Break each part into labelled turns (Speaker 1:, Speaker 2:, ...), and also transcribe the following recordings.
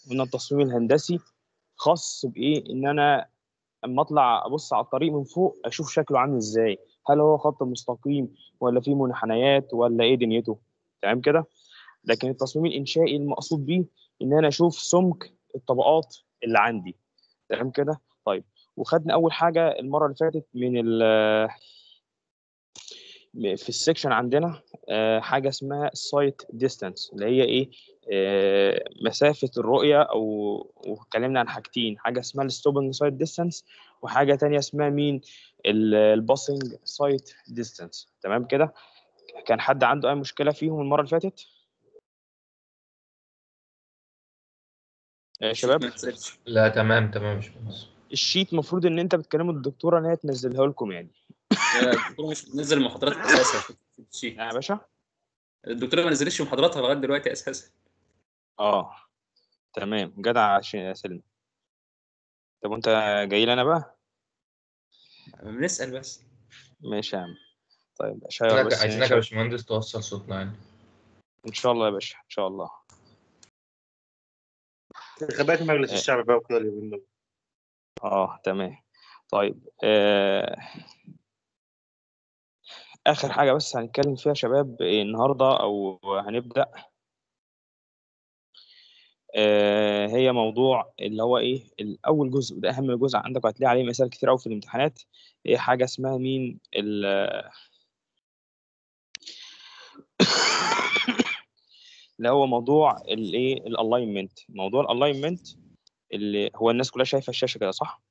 Speaker 1: قلنا التصميم الهندسي خاص بايه ان انا اما اطلع ابص على الطريق من فوق اشوف شكله عامل ازاي هل هو خط مستقيم ولا فيه منحنيات ولا ايه دنيته تمام كده لكن التصميم الانشائي المقصود بيه ان انا اشوف سمك الطبقات اللي عندي تمام كده طيب وخدنا اول حاجه المره اللي فاتت من ال في السكشن عندنا آه، حاجه اسمها سايت ديستانس اللي هي ايه آه، مسافه الرؤيه او واتكلمنا عن حاجتين حاجه اسمها الستوبنج سايت ديستانس وحاجه تانية اسمها مين الباسنج سايت ديستانس تمام كده كان حد عنده اي مشكله فيهم المره اللي فاتت يا شباب
Speaker 2: ما تسألش.
Speaker 3: لا تمام تمام مش بس
Speaker 1: الشيت المفروض ان انت بتكلموا الدكتوره ان هي تنزلها لكم يعني
Speaker 2: يا الدكتوره مش بتنزل المحاضرات اساسا في الشيت.
Speaker 1: يا باشا
Speaker 2: الدكتوره ما نزلتش محاضراتها لغايه دلوقتي اساسا
Speaker 1: اه تمام جدع عشان يا سلمى طب وانت جاي لي انا بقى
Speaker 2: بنسال بس
Speaker 1: ماشي يا عم طيب شايف بس
Speaker 3: عايزينك عايزينك يا باشمهندس توصل صوتنا يعني
Speaker 1: ان شاء الله يا باشا ان شاء الله
Speaker 4: انتخابات مجلس الشعب بقى وكده اليومين دول
Speaker 1: اه تمام طيب آه... اخر حاجه بس هنتكلم فيها يا شباب إيه النهارده او هنبدا آه هي موضوع اللي هو ايه الاول جزء وده اهم جزء عندك وهتلاقي عليه مسائل كتير قوي في الامتحانات هي حاجه اسمها مين ال اللي هو موضوع الايه الالاينمنت موضوع الالاينمنت اللي هو الناس كلها شايفه الشاشه كده صح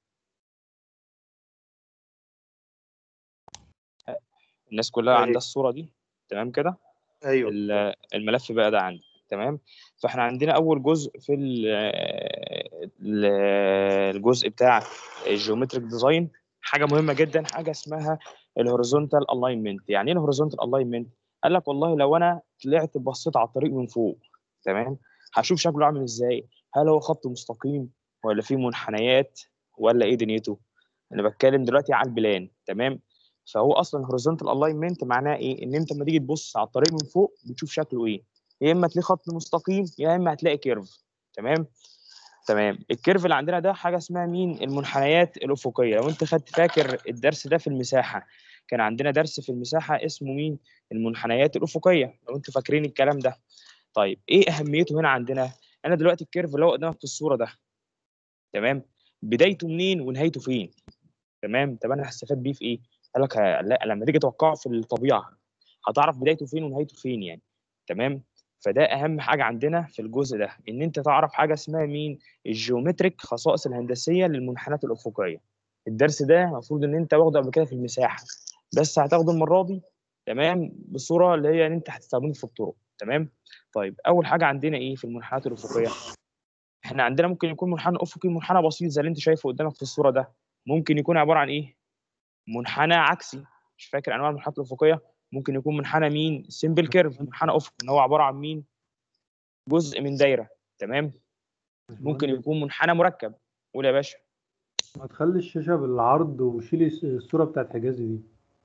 Speaker 1: الناس كلها
Speaker 4: أيوة.
Speaker 1: عندها الصوره دي تمام كده
Speaker 4: ايوه
Speaker 1: ال- الملف بقى ده عندي تمام فاحنا عندنا اول جزء في ال- ال- الجزء بتاع الجيومتريك ديزاين حاجه مهمه جدا حاجه اسمها الهوريزونتال الاينمنت يعني ايه الهوريزونتال الاينمنت قال لك والله لو انا طلعت بصيت على الطريق من فوق تمام هشوف شكله عامل ازاي هل هو خط مستقيم ولا فيه منحنيات ولا ايه دنيته انا بتكلم دلوقتي على البلان تمام فهو اصلا الهوريزونتال الاينمنت معناه ايه ان انت لما تيجي تبص على الطريق من فوق بتشوف شكله ايه يا اما تلاقي خط مستقيم يا اما هتلاقي كيرف تمام تمام الكيرف اللي عندنا ده حاجه اسمها مين المنحنيات الافقيه لو انت خدت فاكر الدرس ده في المساحه كان عندنا درس في المساحه اسمه مين المنحنيات الافقيه لو انتوا فاكرين الكلام ده طيب ايه اهميته هنا عندنا انا دلوقتي الكيرف اللي هو قدامك في الصوره ده تمام بدايته منين ونهايته فين تمام طب انا هستفاد بيه في ايه قال لك ه- لا لما تيجي توقعه في الطبيعه هتعرف بدايته فين ونهايته فين يعني تمام فده اهم حاجه عندنا في الجزء ده ان انت تعرف حاجه اسمها مين الجيومتريك خصائص الهندسيه للمنحنيات الافقيه الدرس ده المفروض ان انت واخده قبل كده في المساحه بس هتاخده المره دي تمام بصوره اللي هي ان انت هتستخدمه في الطرق تمام طيب اول حاجه عندنا ايه في المنحنيات الافقيه احنا عندنا ممكن يكون منحنى افقي منحنى بسيط زي اللي انت شايفه قدامك في الصوره ده ممكن يكون عباره عن ايه منحنى عكسي مش فاكر انواع المنحنيات الافقيه ممكن يكون منحنى مين سيمبل كيرف منحنى افقي ان هو عباره عن مين جزء من دايره تمام ممكن يكون منحنى مركب قول يا باشا
Speaker 5: ما تخلي الشاشة بالعرض وشيلي الس- الصورة بتاعت حجازي دي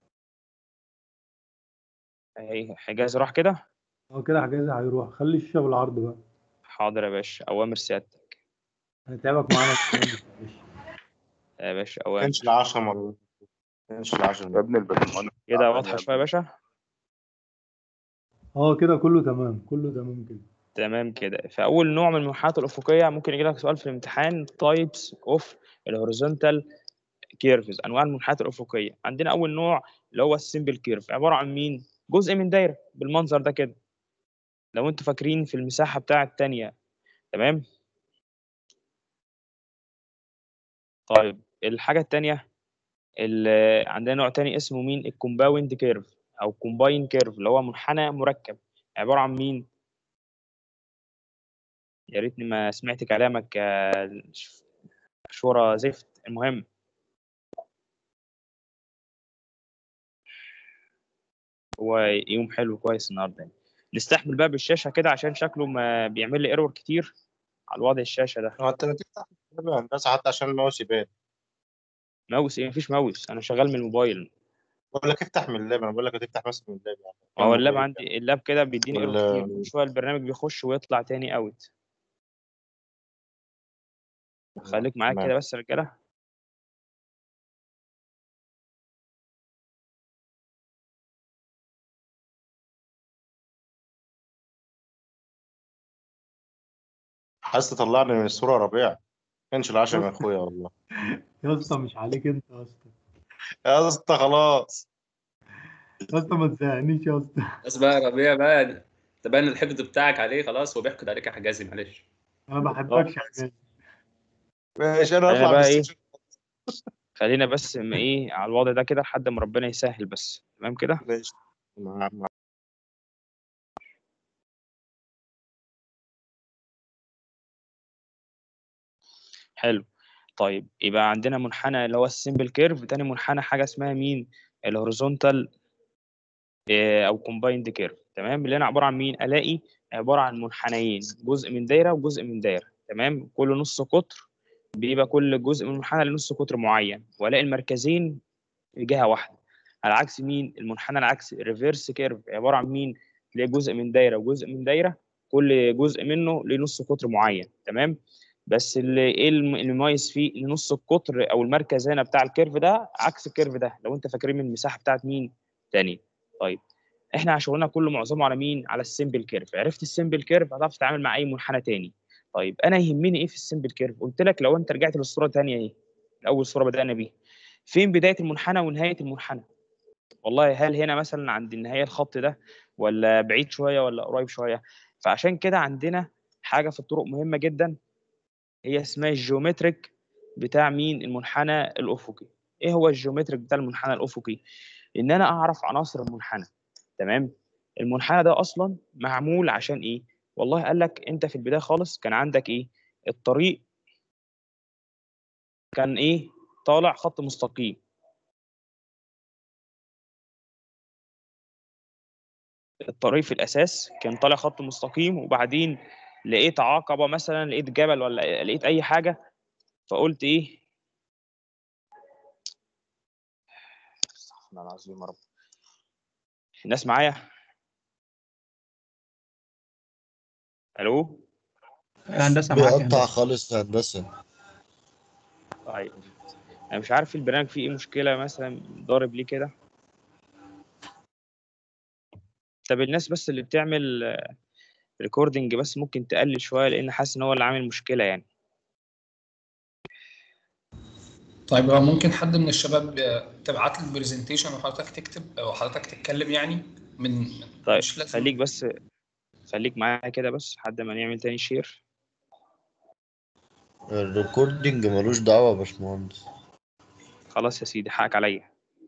Speaker 1: اهي حجاز راح كده
Speaker 5: هو كده حجازي هيروح خلي الشاشة بالعرض بقى
Speaker 1: حاضر يا باشا اوامر سيادتك
Speaker 5: هيتعبك معانا في الكلام ده، معلش.
Speaker 1: يا باشا
Speaker 4: ما
Speaker 1: اوامر
Speaker 4: كانش العشرة مرات ما كانش العشرة
Speaker 6: يا
Speaker 4: مرات
Speaker 6: ابن الباشمهندس
Speaker 1: كده واضحه شويه يا باشا
Speaker 5: اه كده كله تمام كله تمام كده
Speaker 1: تمام كده فاول نوع من المنحنيات الافقيه ممكن يجي لك سؤال في الامتحان تايبس اوف الهوريزونتال كيرفز انواع المنحنيات الافقيه عندنا اول نوع اللي هو السيمبل كيرف عباره عن مين جزء من دايره بالمنظر ده كده لو انتوا فاكرين في المساحه بتاعه الثانيه تمام طيب الحاجه الثانيه اللي عندنا نوع تاني اسمه مين الكومباوند كيرف او كومباين كيرف اللي هو منحنى مركب عباره عن مين يا ريتني ما سمعت كلامك يا ش- شورى زفت المهم هو يوم حلو كويس النهارده يعني. نستحمل بقى بالشاشه كده عشان شكله ما بيعمل لي ايرور كتير على الوضع الشاشه ده
Speaker 4: هو انت ما تفتح كتاب الهندسة حتى عشان الماوس يبان
Speaker 1: ماوس ايه مفيش ماوس انا شغال من الموبايل
Speaker 4: بقول لك افتح من اللاب انا بقول لك هتفتح مثلا من اللاب يعني
Speaker 1: هو اللاب عندي اللاب كده بيديني ايرور
Speaker 4: ولا-
Speaker 1: كتير كل شويه البرنامج بيخش ويطلع تاني اوت خليك معايا
Speaker 4: تمام.
Speaker 1: كده بس يا رجاله
Speaker 4: عايز تطلعني من الصورة يا ربيع كانش العشاء من اخويا والله
Speaker 5: يا اسطى مش عليك انت يا اسطى
Speaker 4: يا اسطى خلاص
Speaker 5: يا اسطى ما تزهقنيش يا اسطى
Speaker 2: بس بقى يا ربيع بقى تبان الحقد بتاعك عليه خلاص هو بيحقد عليك يا حجازي معلش
Speaker 5: انا ما بحبكش يا حاجات
Speaker 4: ماشي انا
Speaker 1: أنا
Speaker 4: هطلع
Speaker 1: بقى
Speaker 4: من
Speaker 1: إيه؟
Speaker 4: السجن.
Speaker 1: خلينا بس م- ايه على الوضع ده كده لحد ما ربنا يسهل بس تمام كده
Speaker 4: ماشي مع- مع-
Speaker 1: حلو طيب يبقى عندنا منحنى اللي هو السيمبل كيرف تاني منحنى حاجه اسمها مين الهوريزونتال او كومبايند كيرف تمام اللي انا عباره عن مين الاقي عباره عن منحنيين جزء من دايره وجزء من دايره تمام كل نص قطر بيبقى كل جزء من المنحنى لنص قطر معين والاقي المركزين في جهه واحده على عكس مين المنحنى العكسي الريفيرس كيرف عباره عن مين تلاقي جزء من دايره وجزء من دايره كل جزء منه له نص قطر معين تمام بس اللي ايه الم- اللي مميز فيه ان نص القطر او المركز هنا بتاع الكيرف ده عكس الكيرف ده لو انت فاكرين من المساحه بتاعت مين تاني طيب احنا شغلنا كله معظمه على مين على السيمبل كيرف عرفت السيمبل كيرف هتعرف تتعامل مع اي منحنى تاني طيب انا يهمني ايه في السيمبل كيرف قلت لك لو انت رجعت للصوره الثانيه اهي اول صوره بدانا بيها فين بدايه المنحنى ونهايه المنحنى والله هل هنا مثلا عند النهايه الخط ده ولا بعيد شويه ولا قريب شويه فعشان كده عندنا حاجه في الطرق مهمه جدا هي اسمها الجيومتريك بتاع مين المنحنى الافقي ايه هو الجيومتريك بتاع المنحنى الافقي ان انا اعرف عناصر المنحنى تمام المنحنى ده اصلا معمول عشان ايه والله قال لك انت في البدايه خالص كان عندك ايه الطريق كان ايه طالع خط مستقيم الطريق في الاساس كان طالع خط مستقيم وبعدين لقيت عقبه مثلا لقيت جبل ولا لقيت اي حاجه فقلت ايه استغفر الله العظيم يا رب الناس معايا الو
Speaker 6: هندسه معاك يا
Speaker 7: بيقطع
Speaker 6: هندسه
Speaker 7: خالص يا هندسة
Speaker 1: طيب انا مش عارف البرنامج فيه ايه مشكله مثلا ضارب ليه كده طب الناس بس اللي بتعمل ريكوردنج بس ممكن تقلل شويه لان حاسس ان هو اللي عامل مشكله يعني
Speaker 8: طيب هو ممكن حد من الشباب آه، تبعت لي البرزنتيشن وحضرتك تكتب او حضرتك تتكلم يعني من
Speaker 1: طيب
Speaker 8: مش لازم
Speaker 1: خليك بس خليك معايا كده بس لحد ما نعمل تاني شير
Speaker 7: الريكوردنج ملوش دعوة يا باشمهندس
Speaker 1: خلاص يا سيدي حقك عليا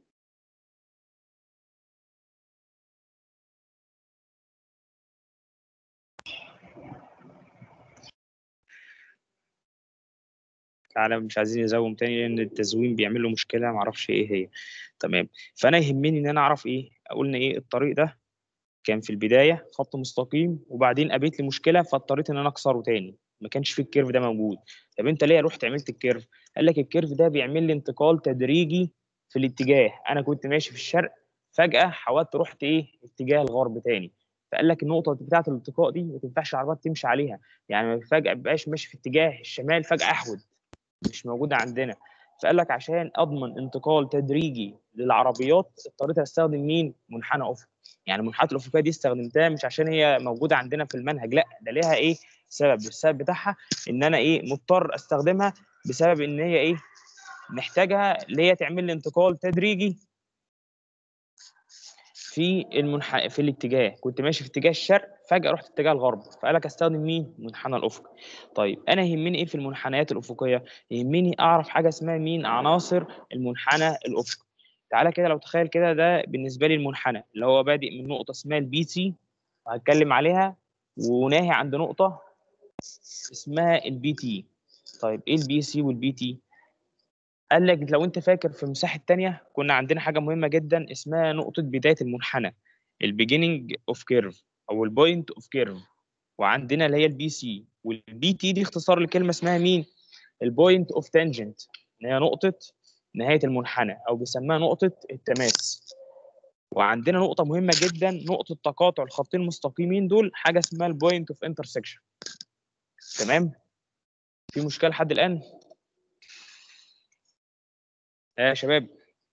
Speaker 1: تعالى مش عايزين نزوم تاني لان التزويم بيعمل له مشكله معرفش ايه هي تمام فانا يهمني ان انا اعرف ايه قلنا ايه الطريق ده كان في البدايه خط مستقيم وبعدين قابلت لي مشكله فاضطريت ان انا اكسره تاني ما كانش فيه الكيرف ده موجود طب انت ليه رحت عملت الكيرف قال لك الكيرف ده بيعمل لي انتقال تدريجي في الاتجاه انا كنت ماشي في الشرق فجاه حاولت رحت ايه اتجاه الغرب تاني فقال لك النقطه بتاعه الالتقاء دي ما تنفعش العربيات تمشي عليها يعني فجاه مبقاش ماشي في اتجاه الشمال فجاه احود مش موجوده عندنا فقال لك عشان اضمن انتقال تدريجي للعربيات اضطريت استخدم مين منحنى افق يعني المنحنى الافقيه دي استخدمتها مش عشان هي موجوده عندنا في المنهج لا ده ليها ايه سبب السبب بتاعها ان انا ايه مضطر استخدمها بسبب ان هي ايه محتاجها اللي هي تعمل لي انتقال تدريجي في المنح... في الاتجاه كنت ماشي في اتجاه الشرق فجاه رحت اتجاه الغرب فقال لك استخدم مين منحنى الافق طيب انا يهمني ايه في المنحنيات الافقيه يهمني اعرف حاجه اسمها مين عناصر المنحنى الافقي تعالى كده لو تخيل كده ده بالنسبه لي المنحنى اللي هو بادئ من نقطه اسمها البي سي وهتكلم عليها وناهي عند نقطه اسمها البي تي طيب ايه البي سي والبي تي قال لك لو انت فاكر في المساحه الثانيه كنا عندنا حاجه مهمه جدا اسمها نقطه بدايه المنحنى البيجيننج اوف كيرف او البوينت اوف كيرف وعندنا اللي هي البي سي والبي تي دي اختصار لكلمه اسمها مين البوينت اوف تانجنت اللي هي نقطه نهايه المنحنى او بيسموها نقطه التماس وعندنا نقطه مهمه جدا نقطه تقاطع الخطين المستقيمين دول حاجه اسمها البوينت اوف انترسكشن تمام في مشكله لحد الان آه يا شباب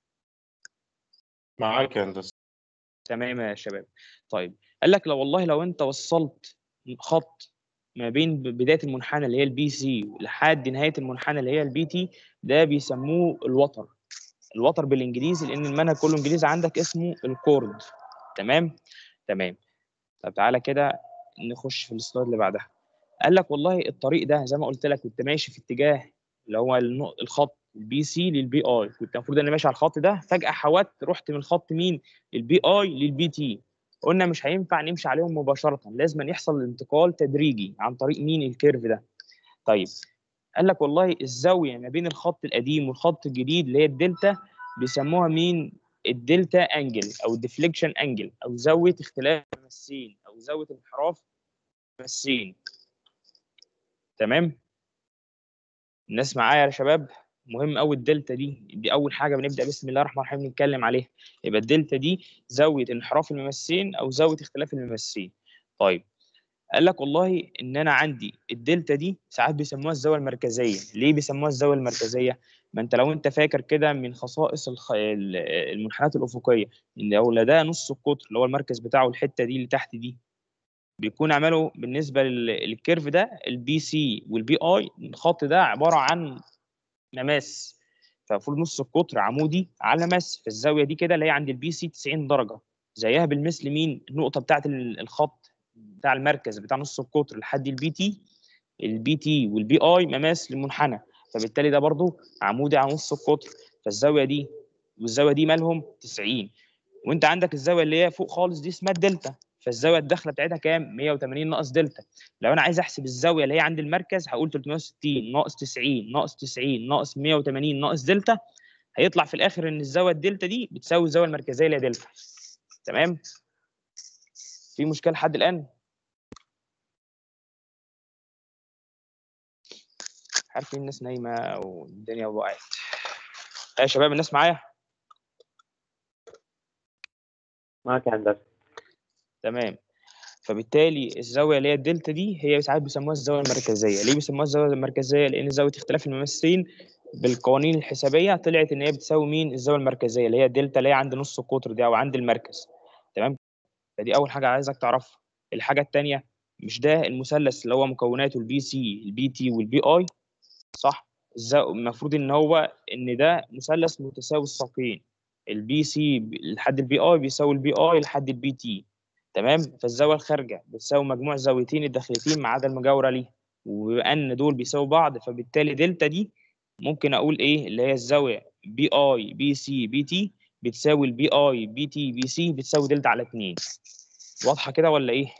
Speaker 4: معاك يا هندسه
Speaker 1: تمام يا شباب طيب قال لك لو والله لو انت وصلت خط ما بين ب- بدايه المنحنى اللي هي البي سي لحد نهايه المنحنى اللي هي البي تي ده بيسموه الوتر الوتر بالانجليزي لان المنهج كله انجليزي عندك اسمه الكورد تمام تمام طب تعالى كده نخش في السلايد اللي بعدها قال لك والله الطريق ده زي ما قلت لك كنت ماشي في اتجاه اللي هو النق- الخط البي سي للبي اي كنت المفروض اني ماشي على الخط ده فجاه حودت رحت من خط مين البي اي للبي تي قلنا مش هينفع نمشي عليهم مباشره لازم أن يحصل انتقال تدريجي عن طريق مين الكيرف ده طيب قال لك والله الزاويه ما بين الخط القديم والخط الجديد اللي هي الدلتا بيسموها مين الدلتا انجل او الديفليكشن انجل او زاويه اختلاف المسين او زاويه انحراف المسين تمام الناس معايا يا شباب مهم قوي الدلتا دي دي اول حاجه بنبدا بسم الله الرحمن الرحيم نتكلم عليها يبقى الدلتا دي زاويه انحراف الممثلين او زاويه اختلاف الممثلين طيب قال لك والله ان انا عندي الدلتا دي ساعات بيسموها الزاويه المركزيه ليه بيسموها الزاويه المركزيه ما انت لو انت فاكر كده من خصائص الخ... ال- المنحنيات الافقيه ان لو ده نص القطر اللي هو المركز بتاعه الحته دي اللي تحت دي بيكون عمله بالنسبه لل- للكيرف ده البي سي والبي اي الخط ده عباره عن مماس فالمفروض نص القطر عمودي على ماس فالزاويه دي كده اللي هي عند البي سي 90 درجه زيها بالمثل مين النقطه بتاعه ال- الخط بتاع المركز بتاع نص القطر لحد البي تي البي تي والبي اي مماس للمنحنى فبالتالي ده برضو عمودي على نص القطر فالزاويه دي والزاويه دي مالهم 90 وانت عندك الزاويه اللي هي فوق خالص دي اسمها الدلتا فالزاويه الداخله بتاعتها كام 180 ناقص دلتا لو انا عايز احسب الزاويه اللي هي عند المركز هقول 360 ناقص 90 ناقص 90 ناقص 180 ناقص دلتا هيطلع في الاخر ان الزاويه الدلتا دي بتساوي الزاويه المركزيه اللي هي دلتا تمام في مشكله لحد الان عارفين الناس نايمه والدنيا وقعت يا شباب الناس معايا
Speaker 9: معاك يا هندسه
Speaker 1: تمام فبالتالي الزاويه اللي هي الدلتا دي هي ساعات بيسموها الزاويه المركزيه ليه بيسموها الزاويه المركزيه لان زاويه اختلاف الممثلين بالقوانين الحسابيه طلعت ان هي بتساوي مين الزاويه المركزيه اللي هي الدلتا اللي هي عند نص القطر دي او عند المركز تمام فدي اول حاجه عايزك تعرفها الحاجه الثانيه مش ده المثلث اللي هو مكوناته البي سي البي تي والبي اي صح الزا- المفروض ان هو ان ده مثلث متساوي الساقين البي سي لحد البي اي بيساوي البي اي لحد البي تي تمام فالزاويه الخارجه بتساوي مجموع الزاويتين الداخلتين ما عدا المجاوره ليه وبما ان دول بيساووا بعض فبالتالي دلتا دي ممكن اقول ايه اللي هي الزاويه بي اي بي سي بي تي بتساوي البي اي بي تي بي سي بتساوي دلتا على 2 واضحه كده ولا ايه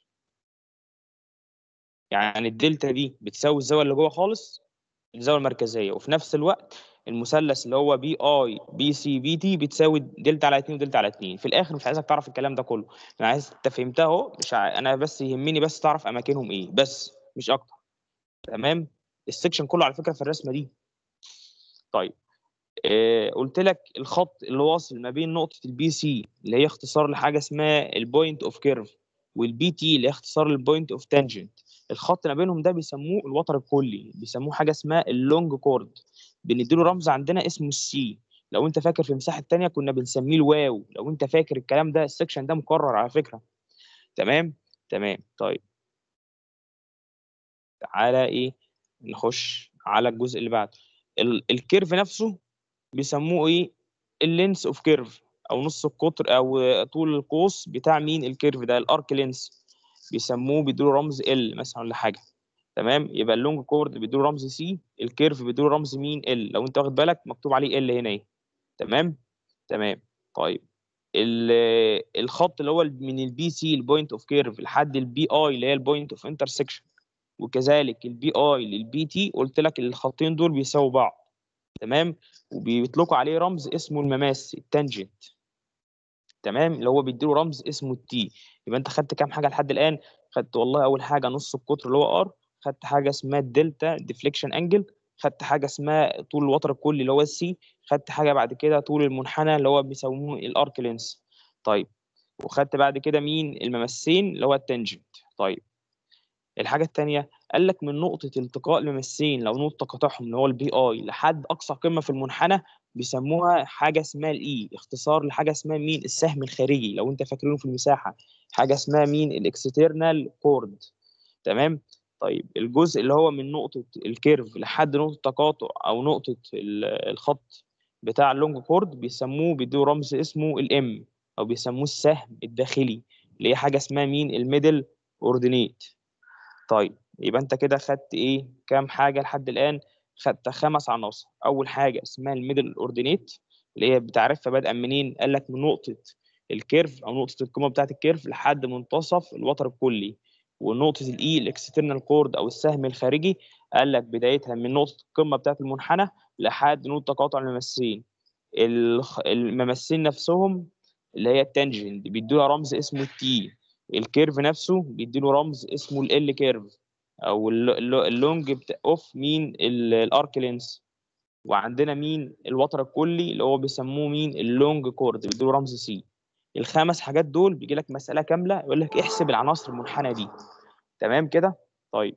Speaker 1: يعني الدلتا دي بتساوي الزاويه اللي جوه خالص الزاويه المركزيه وفي نفس الوقت المثلث اللي هو بي اي بي سي بي تي بتساوي دلتا على 2 ودلتا على 2 في الاخر مش عايزك تعرف الكلام ده كله انا عايز انت فهمتها اهو مش ع... انا بس يهمني بس تعرف اماكنهم ايه بس مش اكتر تمام السكشن كله على فكره في الرسمه دي طيب آه قلت لك الخط اللي واصل ما بين نقطه البي سي اللي هي اختصار لحاجه اسمها البوينت اوف كيرف والبي تي اللي هي اختصار للبوينت اوف تانجنت الخط ما بينهم ده بيسموه الوتر الكلي بيسموه حاجه اسمها اللونج كورد بنديله رمز عندنا اسمه السي لو انت فاكر في المساحه الثانيه كنا بنسميه الواو لو انت فاكر الكلام ده السكشن ده مكرر على فكره تمام تمام طيب تعالى ايه نخش على الجزء اللي بعده ال- الكيرف نفسه بيسموه ايه اللينس اوف كيرف او نص القطر او طول القوس بتاع مين الكيرف ده الارك لينس بيسموه بيدوا رمز ال مثلا ولا حاجه تمام يبقى اللونج كورد بيدوا رمز سي الكيرف بيدوا رمز مين ال لو انت واخد بالك مكتوب عليه ال هنا ايه تمام تمام طيب ال- الخط اللي هو من البي سي البوينت اوف كيرف لحد البي اي اللي هي البوينت اوف انترسكشن وكذلك البي اي للبي تي قلت لك الخطين دول بيساووا بعض تمام وبيطلقوا عليه رمز اسمه المماس التانجنت تمام اللي هو بيديله رمز اسمه التي يبقى انت خدت كام حاجه لحد الان خدت والله اول حاجه نص القطر اللي هو ار خدت حاجه اسمها الدلتا ديفليكشن انجل خدت حاجه اسمها طول الوتر الكلي اللي هو السي خدت حاجه بعد كده طول المنحنى اللي هو بيسموه الارك لينس طيب وخدت بعد كده مين الممثين اللي هو التنجنت طيب الحاجه الثانيه قال لك من نقطه التقاء الممسين لو نقطه قطعهم اللي هو البي اي لحد اقصى قمه في المنحنى بيسموها حاجه اسمها الاي اختصار لحاجه اسمها مين السهم الخارجي لو انت فاكرينه في المساحه حاجه اسمها مين الاكسترنال كورد تمام طيب الجزء اللي هو من نقطه الكيرف لحد نقطه تقاطع او نقطه ال- الخط بتاع اللونج كورد بيسموه بيدوا رمز اسمه الام او بيسموه السهم الداخلي اللي هي حاجه اسمها مين الميدل اوردينيت طيب يبقى انت كده خدت ايه كام حاجه لحد الان خدت خمس عناصر اول حاجه اسمها الميدل اوردينيت اللي هي بتعرفها بادئه منين قال لك من نقطه الكيرف او نقطه القمه بتاعه الكيرف لحد منتصف الوتر الكلي ونقطه الاي الاكسترنال كورد او السهم الخارجي قال لك بدايتها من نقطه القمه بتاعه المنحنى لحد نقطه تقاطع الممسين الخ- الممسين نفسهم اللي هي التانجنت بيدوها رمز اسمه التي الكيرف نفسه بيديله رمز اسمه ال كيرف او الل- الل- اللونج بتا- اوف مين ال- الارك لينس وعندنا مين الوتر الكلي اللي هو بيسموه مين اللونج كورد بيديله رمز سي الخمس حاجات دول بيجي لك مساله كامله يقول لك احسب العناصر المنحنى دي تمام كده طيب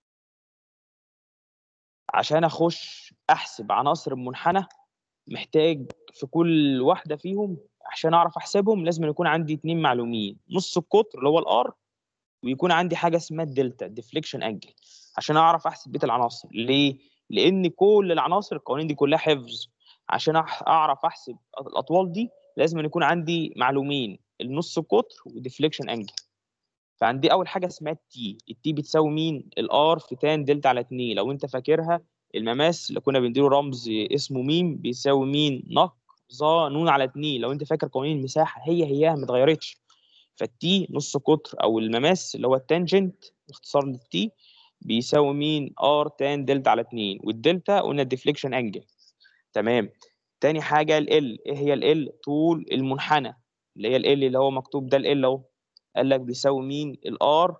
Speaker 1: عشان اخش احسب عناصر المنحنى محتاج في كل واحده فيهم عشان اعرف احسبهم لازم يكون عندي اتنين معلومين نص القطر اللي هو الار ويكون عندي حاجه اسمها الدلتا ديفليكشن انجل عشان اعرف احسب بيت العناصر ليه لان كل العناصر القوانين دي كلها حفظ عشان أح- اعرف احسب الاطوال دي لازم يكون عندي معلومين النص القطر وديفليكشن انجل فعندي اول حاجه اسمها التي التي بتساوي مين الار في تان دلتا على 2 لو انت فاكرها المماس اللي كنا بنديله رمز اسمه ميم بيساوي مين نق ظا نون على 2 لو انت فاكر قوانين المساحه هي هي ما اتغيرتش فالتي نص قطر او المماس اللي هو التانجنت اختصار للتي بيساوي مين ار تان دلتا على 2 والدلتا قلنا الديفليكشن انجل تمام تاني حاجه ال ايه هي ال طول المنحنى اللي هي ال اللي هو مكتوب ده ال اهو قال لك بيساوي مين الار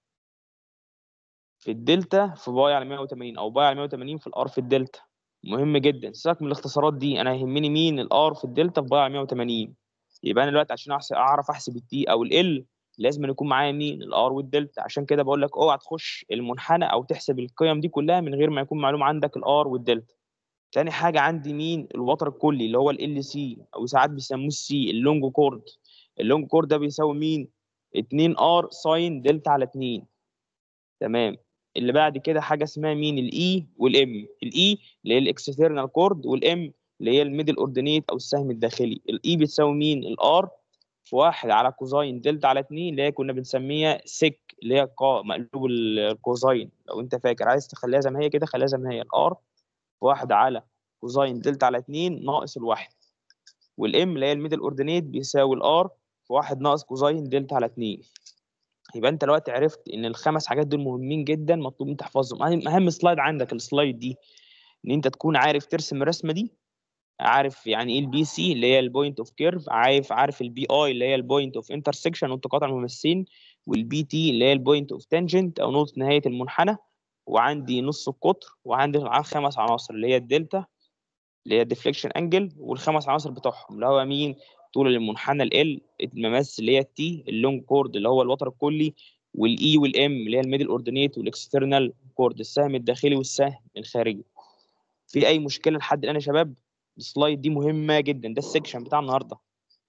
Speaker 1: في الدلتا في باي على 180 او باي على 180 في الار في الدلتا مهم جدا سيبك من الاختصارات دي انا يهمني مين الار في الدلتا في باي على 180 يبقى انا دلوقتي عشان أحس- اعرف احسب التي او ال لازم أن يكون معايا مين الار والدلتا عشان كده بقول لك اوعى تخش المنحنى او تحسب القيم دي كلها من غير ما يكون معلوم عندك الار والدلتا تاني حاجه عندي مين الوتر الكلي اللي هو ال سي او ساعات بيسموه السي اللونج كورد اللونج كورد ده بيساوي مين 2 ار ساين دلتا على 2 تمام اللي بعد كده حاجه اسمها مين الاي والام الاي اللي هي الاكسترنال كورد والام اللي هي الميدل اوردينيت او السهم الداخلي الاي بتساوي مين الار في واحد على كوزاين دلتا على 2 اللي هي كنا بنسميها سك اللي هي قا مقلوب ال- الكوزاين لو انت فاكر عايز تخليها زي ما هي كده خليها زي ما هي الار في واحد على كوزاين دلتا على 2 ناقص الواحد والام اللي هي الميدل اوردينيت بيساوي الار في واحد ناقص كوزاين دلتا على 2 يبقى انت دلوقتي عرفت ان الخمس حاجات دول مهمين جدا مطلوب انت تحفظهم اهم أهم سلايد عندك السلايد دي ان انت تكون عارف ترسم الرسمه دي عارف يعني ايه البي سي اللي هي البوينت اوف كيرف عارف عارف البي اي اللي هي البوينت اوف انترسكشن وتقاطع الممسين والبي تي اللي هي البوينت اوف تانجنت او نقطه نهايه المنحنى وعندي نص القطر وعندي خمس عناصر اللي هي الدلتا اللي هي الديفليكشن انجل والخمس عناصر بتوعهم اللي هو مين طول المنحنى ال المماس اللي هي التي اللونج كورد اللي هو الوتر الكلي والاي والام اللي هي الميدل اوردينيت والاكسترنال كورد السهم الداخلي والسهم الخارجي في اي مشكله لحد الان يا شباب السلايد دي مهمه جدا ده السكشن بتاع النهارده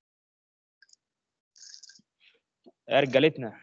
Speaker 1: يا رجالتنا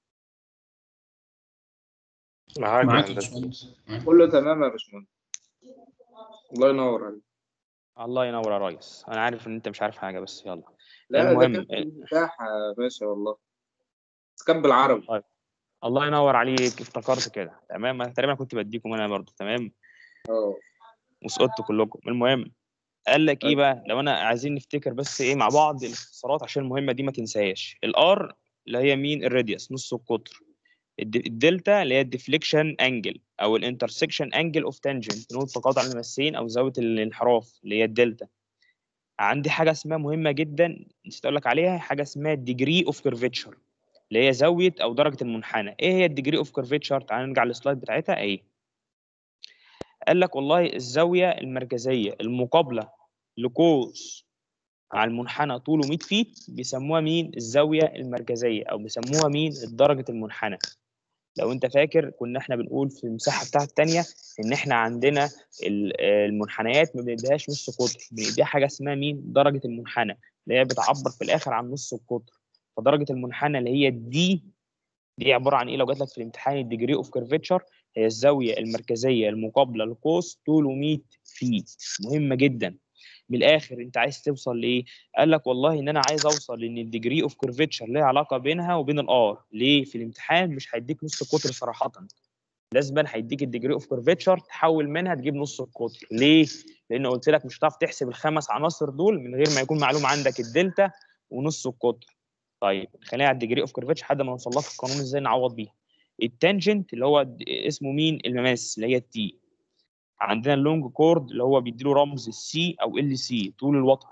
Speaker 4: معاك يا
Speaker 8: معاك يا
Speaker 4: هندسة
Speaker 8: باشمهندس معاك.
Speaker 10: كله تمام يا باشمهندس الله ينور عليك
Speaker 1: الله ينور يا ريس انا عارف ان انت مش عارف حاجه بس يلا
Speaker 10: لا ده
Speaker 1: المهم
Speaker 10: كان مساحة يا باشا والله بس كان بالعربي
Speaker 1: الله ينور عليك افتكرت كده تمام أنا تقريبا كنت بديكم انا برضه تمام
Speaker 10: اه
Speaker 1: وسقطتوا كلكم المهم قال لك ايه بقى لو انا عايزين نفتكر بس ايه مع بعض الاختصارات عشان المهمه دي ما تنساهاش الار اللي هي مين الراديوس نص القطر الد- الدلتا اللي هي الديفليكشن انجل او الانترسكشن انجل اوف تانجنت نقطه تقاطع الممسين او زاويه الانحراف اللي هي الدلتا عندي حاجه اسمها مهمه جدا نسيت اقول لك عليها حاجه اسمها الديجري اوف كيرفيتشر اللي هي زاويه او درجه المنحنى ايه هي الديجري اوف كيرفيتشر تعال نرجع للسلايد بتاعتها ايه قال لك والله الزاويه المركزيه المقابله لقوس على المنحنى طوله 100 فيت بيسموها مين الزاويه المركزيه او بيسموها مين درجه المنحنى لو انت فاكر كنا احنا بنقول في المساحه بتاعت الثانيه ان احنا عندنا ال- المنحنيات ما بنديهاش نص قطر بنديها حاجه اسمها مين درجه المنحنى اللي هي بتعبر في الاخر عن نص القطر فدرجه المنحنى اللي هي دي دي عباره عن ايه لو جات لك في الامتحان الديجري اوف كيرفيتشر هي الزاويه المركزيه المقابله لقوس طوله 100 فيت مهمه جدا من الاخر انت عايز توصل لايه قال لك والله ان انا عايز اوصل ان الديجري اوف كيرفيتشر ليها علاقه بينها وبين الار ليه في الامتحان مش هيديك نص القطر صراحه لازما هيديك الديجري اوف كيرفيتشر تحول منها تجيب نص القطر ليه لان قلت لك مش هتعرف تحسب الخمس عناصر دول من غير ما يكون معلوم عندك الدلتا ونص القطر طيب خلينا على الديجري اوف كيرفيتشر لحد ما نوصل لها في القانون ازاي نعوض بيها التانجنت اللي هو د- اسمه مين المماس اللي هي التي عندنا اللونج كورد اللي هو بيديله رمز السي او ال سي طول الوتر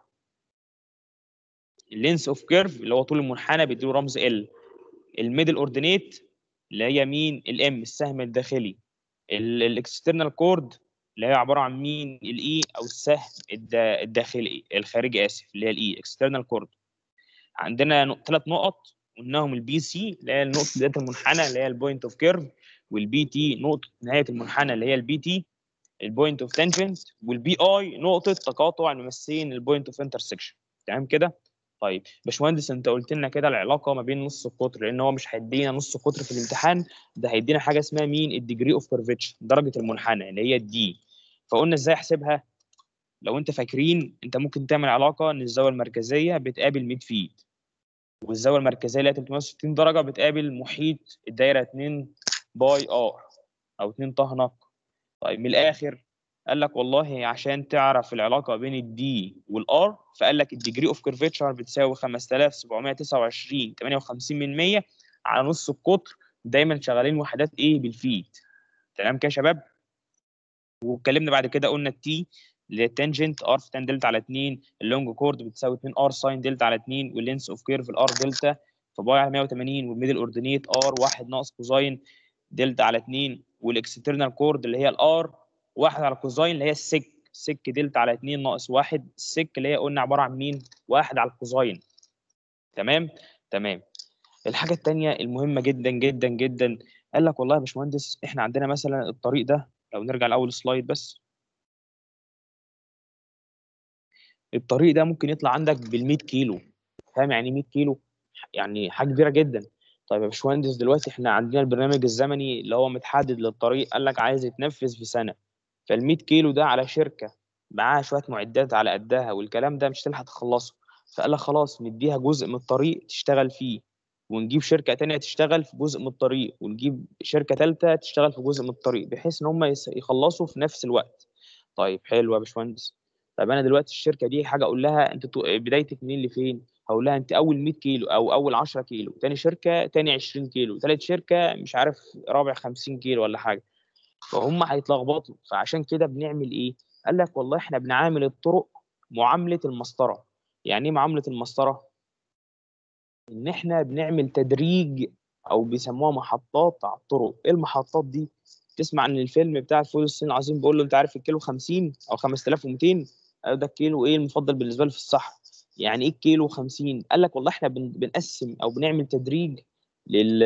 Speaker 1: اللينس اوف كيرف اللي هو طول المنحنى بيديله رمز ال الميدل اوردينيت اللي هي مين الام السهم الداخلي الاكسترنال كورد اللي هي عباره عن مين الاي او السهم الدا- الداخلي الخارجي اسف اللي هي الاي اكسترنال كورد عندنا ثلاث نقط قلناهم البي سي اللي هي نقطه بدايه المنحنى اللي هي البوينت اوف كيرف والبي تي نقطه نهايه المنحنى اللي هي البي تي البوينت اوف تانجنت والبي اي نقطه تقاطع الممثلين البوينت اوف انترسكشن تمام كده طيب باشمهندس انت قلت لنا كده العلاقه ما بين نص القطر لان هو مش هيدينا نص قطر في الامتحان ده هيدينا حاجه اسمها مين الديجري اوف كيرفيتشر درجه المنحنى اللي هي الدي فقلنا ازاي احسبها لو انت فاكرين انت ممكن تعمل علاقه ان الزاويه المركزيه بتقابل 100 فيت والزاويه المركزيه اللي هي 360 درجه بتقابل محيط الدايره 2 باي ار او 2 طهنق طيب من الاخر قال لك والله عشان تعرف العلاقه بين الدي والار فقال لك الديجري اوف كيرفيتشر بتساوي 5729 58 من 100 على نص القطر دايما شغالين وحدات ايه بالفيت تمام كده يا شباب واتكلمنا بعد كده قلنا التي اللي هي التانجنت ار في تان دلتا على 2 اللونج كورد بتساوي 2 ار ساين دلتا على 2 واللينس اوف كيرف الار دلتا فباي على 180 والميدل اوردينيت ار 1 ناقص كوزاين دلتا على 2 والاكسترنال كورد اللي هي الار 1 على كوزاين اللي هي السك سك دلتا على 2 ناقص 1 السك اللي هي قلنا عباره عن مين؟ 1 على الكوزاين تمام؟ تمام الحاجه الثانيه المهمه جدا جدا جدا قال لك والله يا باشمهندس احنا عندنا مثلا الطريق ده لو نرجع لاول سلايد بس الطريق ده ممكن يطلع عندك بال 100 كيلو فاهم يعني 100 كيلو يعني حاجه كبيره جدا طيب يا باشمهندس دلوقتي احنا عندنا البرنامج الزمني اللي هو متحدد للطريق قال لك عايز يتنفذ في سنه فال 100 كيلو ده على شركه معاها شويه معدات على قدها والكلام ده مش هتلحق تخلصه فقال لك خلاص نديها جزء من الطريق تشتغل فيه ونجيب شركه تانية تشتغل في جزء من الطريق ونجيب شركه ثالثه تشتغل في جزء من الطريق بحيث ان هم يس- يخلصوا في نفس الوقت طيب حلو يا باشمهندس طب انا دلوقتي الشركه دي حاجه اقول لها انت تو- بدايتك منين لفين هقول لها انت اول 100 كيلو او اول 10 كيلو تاني شركه تاني 20 كيلو تالت شركه مش عارف رابع 50 كيلو ولا حاجه فهم هيتلخبطوا فعشان كده بنعمل ايه قال لك والله احنا بنعامل الطرق معامله المسطره يعني ايه معامله المسطره ان احنا بنعمل تدريج او بيسموها محطات على الطرق ايه المحطات دي تسمع عن الفيلم بتاع فول الصين العظيم بيقول له انت عارف الكيلو 50 او 5200 قالوا ده الكيلو ايه المفضل بالنسبه له في الصحراء يعني ايه الكيلو 50 قال لك والله احنا بن- بنقسم او بنعمل تدريج لل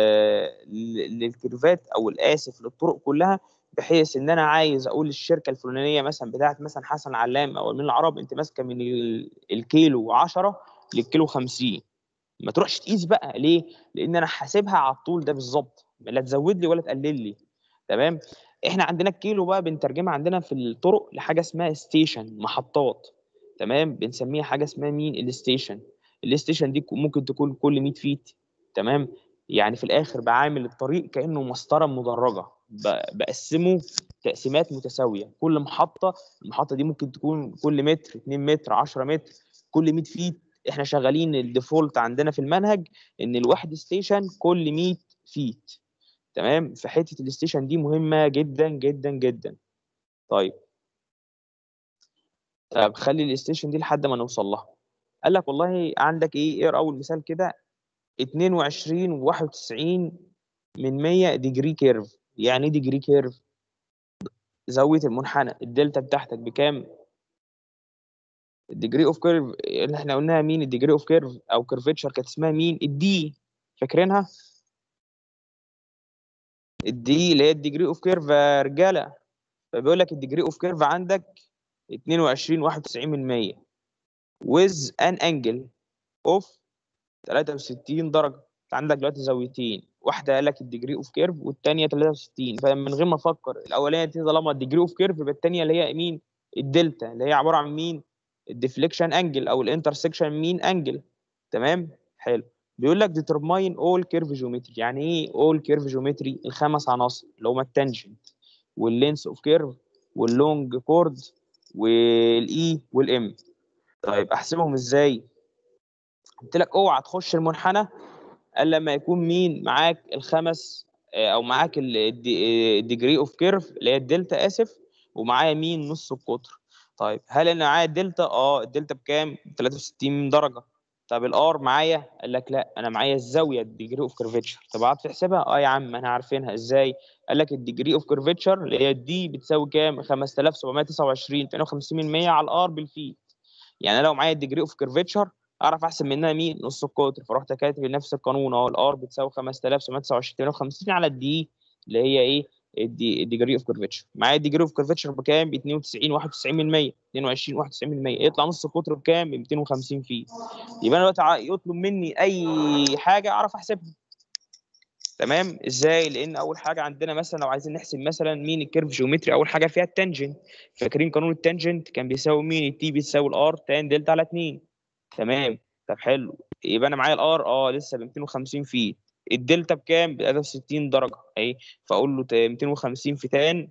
Speaker 1: لل- للكيرفات او الاسف للطرق كلها بحيث ان انا عايز اقول للشركه الفلانيه مثلا بتاعت مثلا حسن علام او من العرب انت ماسكه من ال- الكيلو 10 للكيلو 50 ما تروحش تقيس بقى ليه؟ لان انا حاسبها على الطول ده بالظبط لا تزود لي ولا تقلل لي تمام احنا عندنا الكيلو بقى بنترجمها عندنا في الطرق لحاجه اسمها ستيشن محطات تمام بنسميها حاجه اسمها مين الستيشن الستيشن دي ممكن تكون كل 100 فيت تمام يعني في الاخر بعامل الطريق كانه مسطره مدرجه ب- بقسمه تقسيمات متساويه كل محطه المحطه دي ممكن تكون كل متر 2 متر 10 متر كل 100 فيت احنا شغالين الديفولت عندنا في المنهج ان الواحد ستيشن كل 100 فيت تمام فحته الستيشن دي مهمه جدا جدا جدا طيب طب خلي الستيشن دي لحد ما نوصل لها قال لك والله عندك ايه اقرا اول مثال كده 22 و91 من 100 ديجري كيرف يعني ايه ديجري كيرف زاويه المنحنى الدلتا بتاعتك بكام الديجري اوف كيرف اللي احنا قلناها مين الديجري اوف كيرف او كيرفتشر كانت اسمها مين الدي فاكرينها الدي اللي هي الديجري اوف كيرف يا رجاله فبيقول لك الديجري اوف كيرف عندك 22 91% with an angle of 63 درجه انت عندك دلوقتي زاويتين واحده قال لك الديجري اوف كيرف والثانيه 63 فمن غير ما افكر الاولانيه دي طالما الديجري اوف كيرف يبقى الثانيه اللي هي مين الدلتا اللي هي عباره عن مين الديفليكشن انجل او الانترسكشن مين انجل تمام حلو بيقول لك determine all curve geometry يعني ايه all curve geometry الخمس عناصر اللي هما التانجنت واللينس اوف كيرف واللونج كورد والاي والام طيب احسبهم ازاي قلت لك اوعى تخش المنحنى الا لما يكون مين معاك الخمس آه، او معاك الديجري اوف كيرف اللي هي الدلتا اسف ومعايا مين نص القطر طيب هل انا معايا الدلتا اه الدلتا بكام 63 درجه طب الار معايا قال لك لا انا معايا الزاويه الديجري اوف كيرفيتشر طب قعدت تحسبها اه يا عم انا عارفينها ازاي قال لك الديجري اوف كيرفيتشر اللي هي الدي بتساوي كام 5729 52% على الار بالفيت يعني انا لو معايا الديجري اوف كيرفيتشر اعرف احسب منها مين نص القطر فرحت كاتب نفس القانون اهو الار بتساوي 5729 52 على الدي اللي هي ايه الدي الديجري اوف كيرفيتشر معايا الديجري اوف كيرفيتشر بكام ب 92 91% 22 91% يطلع نص القطر بكام ب 250 فيت يبقى انا دلوقتي ع- يطلب مني اي حاجه اعرف احسبها تمام ازاي لان اول حاجه عندنا مثلا لو عايزين نحسب مثلا مين الكيرف جيومتري اول حاجه فيها التانجنت فاكرين قانون التانجنت كان بيساوي مين التي بيساوي الار تان دلتا على 2 تمام طب حلو يبقى انا معايا الار اه لسه ب 250 فيت الدلتا بكام ب 63 درجه اهي فاقول له ت- 250 في تان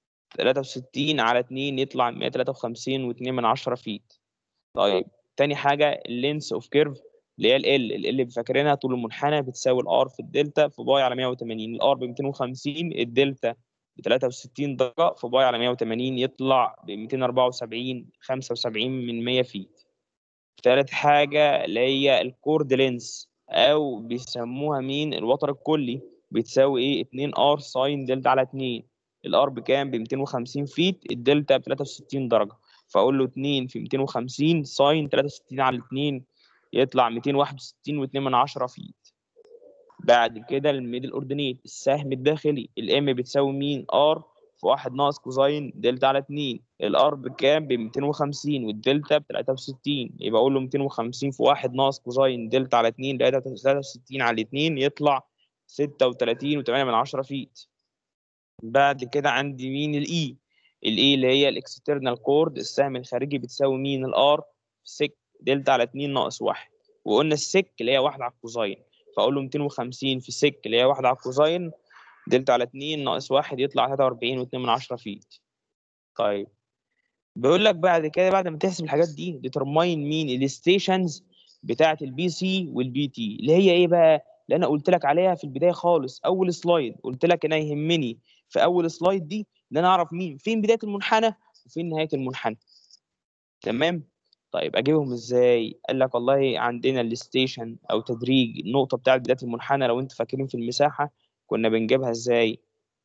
Speaker 1: 63 على 2 يطلع 153 و2 من 10 فيت طيب تاني حاجه اللينس اوف كيرف اللي هي ال ال اللي فاكرينها طول المنحنى بتساوي الار في الدلتا في باي على 180 الار ب 250 الدلتا ب 63 درجه في باي على 180 يطلع ب 274 75 من 100 فيت تالت حاجه اللي هي الكورد لينس او بيسموها مين الوتر الكلي بتساوي ايه 2 ار ساين دلتا على 2 الار بكام ب 250 فيت الدلتا ب 63 درجه فاقول له 2 في 250 ساين 63 على 2 يطلع 261 و2 من 10 فيت بعد كده الميدل اوردينيت السهم الداخلي الام بتساوي مين ار في 1 ناقص كوزين دلتا على 2 الار بكام ب 250 والدلتا ب 63 يبقى اقول له 250 في 1 ناقص كوزين دلتا على 2 63 على 2 يطلع 36 و8 من 10 فيت بعد كده عندي مين الاي الاي اللي هي الاكسترنال كورد السهم الخارجي بتساوي مين الار سك دلتا على 2 ناقص 1 وقلنا السك اللي هي 1 على الكوزين فاقول له 250 في سك اللي هي 1 على الكوزين دلتا على 2 ناقص 1 يطلع 43 و2 من 10 فيت طيب بيقول لك بعد كده بعد ما تحسب الحاجات دي ديترماين مين الستيشنز بتاعه البي سي والبي تي اللي هي ايه بقى اللي انا قلت لك عليها في البدايه خالص اول سلايد قلت لك انا يهمني في اول سلايد دي ان انا اعرف مين فين بدايه المنحنى وفين نهايه المنحنى تمام طيب اجيبهم ازاي قال لك والله عندنا الستيشن او تدريج النقطه بتاعه بدايه المنحنى لو انتوا فاكرين في المساحه كنا بنجيبها ازاي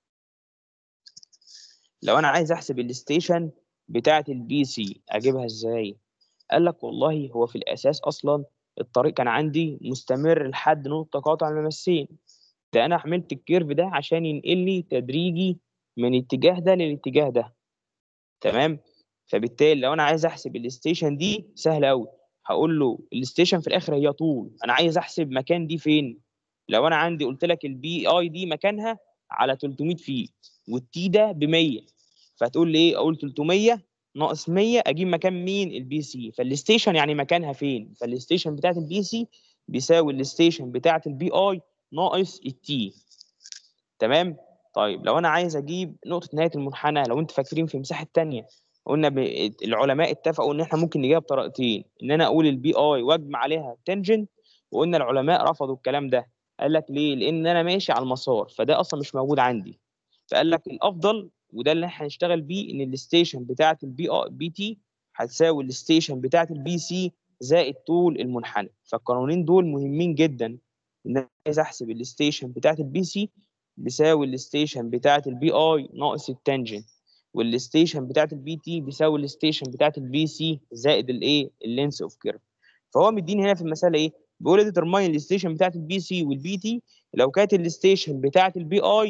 Speaker 1: لو انا عايز احسب الستيشن بتاعه البي سي اجيبها ازاي قال لك والله هو في الاساس اصلا الطريق كان عندي مستمر لحد نقطه قاطع الممسين ده انا حملت الكيرف ده عشان ينقل لي تدريجي من الاتجاه ده للاتجاه ده تمام فبالتالي لو انا عايز احسب الستيشن دي سهله قوي هقول له الستيشن في الاخر هي طول انا عايز احسب مكان دي فين لو انا عندي قلت لك البي اي دي مكانها على 300 فيت والتي ده ب 100 فتقول لي ايه اقول 300 ناقص 100 اجيب مكان مين البي سي فالستيشن يعني مكانها فين فالستيشن بتاعت البي سي بيساوي الستيشن بتاعت البي اي ناقص التي تمام طيب لو انا عايز اجيب نقطه نهايه المنحنى لو انتوا فاكرين في مساحه تانية قلنا ب... العلماء اتفقوا ان احنا ممكن نجيبها بطريقتين ان انا اقول البي اي واجمع عليها تنجنت وقلنا العلماء رفضوا الكلام ده قال لك ليه لان انا ماشي على المسار فده اصلا مش موجود عندي فقال لك الافضل وده اللي احنا هنشتغل بيه ان الستيشن بتاعه البي بي تي هتساوي الستيشن بتاعه البي سي زائد طول المنحنى فالقانونين دول مهمين جدا ان انا عايز احسب الستيشن بتاعه البي سي بيساوي الستيشن بتاعه البي اي ناقص التانجنت والستيشن بتاعه البي تي بيساوي الستيشن بتاعه البي سي زائد الايه اللينس اوف كيرف فهو مديني هنا في المساله ايه بيقول لي ديترماين الستيشن بتاعه البي سي والبي تي لو كانت الستيشن بتاعه البي اي ب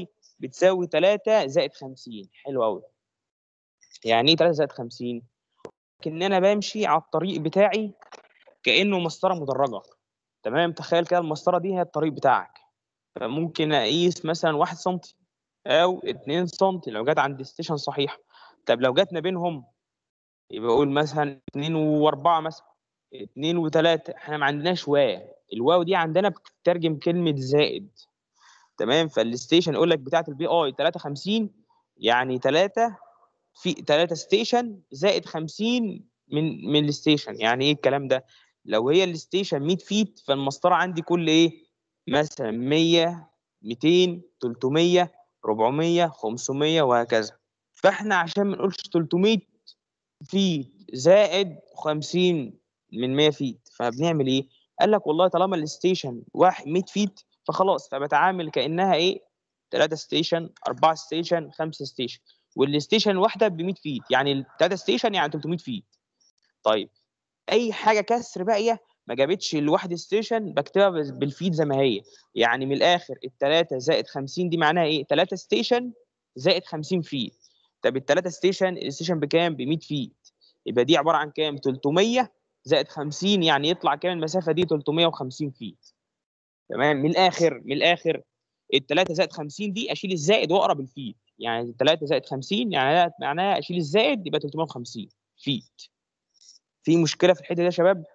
Speaker 1: بتساوي 3 زائد 50 حلو قوي يعني ايه 3 زائد 50 ان انا بمشي على الطريق بتاعي كانه مسطره مدرجه تمام تخيل كده المسطره دي هي الطريق بتاعك فممكن اقيس مثلا 1 سم او 2 سم لو جت عند ستيشن صحيح طب لو جت ما بينهم يبقى اقول مثلا 2 و4 مثلا 2 و3 احنا ما عندناش واو الواو دي عندنا بتترجم كلمه زائد تمام فالستيشن يقول لك بتاعه البي اي 53 يعني 3 في 3 ستيشن زائد 50 من من الستيشن يعني ايه الكلام ده لو هي الستيشن 100 فيت فالمسطره عندي كل ايه مثلا 100 200 300 400 500 وهكذا فاحنا عشان ما نقولش 300 فيت زائد 50 من 100 فيت فبنعمل ايه قال لك والله طالما الستيشن واحد 100 فيت فخلاص فبتعامل كانها ايه 3 ستيشن 4 ستيشن 5 ستيشن والستيشن واحده ب 100 فيت يعني 3 ستيشن يعني 300 فيت طيب اي حاجه كسر باقيه ما جابتش الواحد ستيشن بكتبها بال- بالفيت زي ما هي يعني من الاخر الثلاثه زائد 50 دي معناها ايه 3 ستيشن زائد 50 فيت طب الثلاثه ستيشن الستيشن بكام ب 100 فيت يبقى دي عباره عن كام 300 زائد 50 يعني يطلع كام المسافه دي 350 فيت تمام من الاخر من الاخر الثلاثه زائد 50 دي اشيل الزائد واقرب الفيت يعني الثلاثه زائد 50 يعني معناها اشيل الزائد يبقى 350 فيت في مشكله في الحته دي يا شباب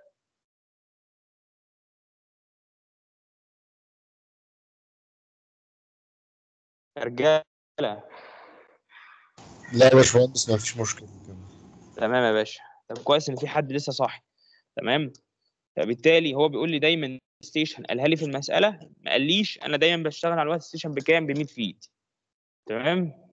Speaker 1: يا رجاله
Speaker 7: لا يا باشمهندس ما فيش مشكلة
Speaker 1: تمام يا باشا طب كويس ان في حد لسه صاحي تمام فبالتالي هو بيقول لي دايما ستيشن قالها لي في المساله ما قاليش انا دايما بشتغل على الوقت ستيشن بكام ب 100 فيت تمام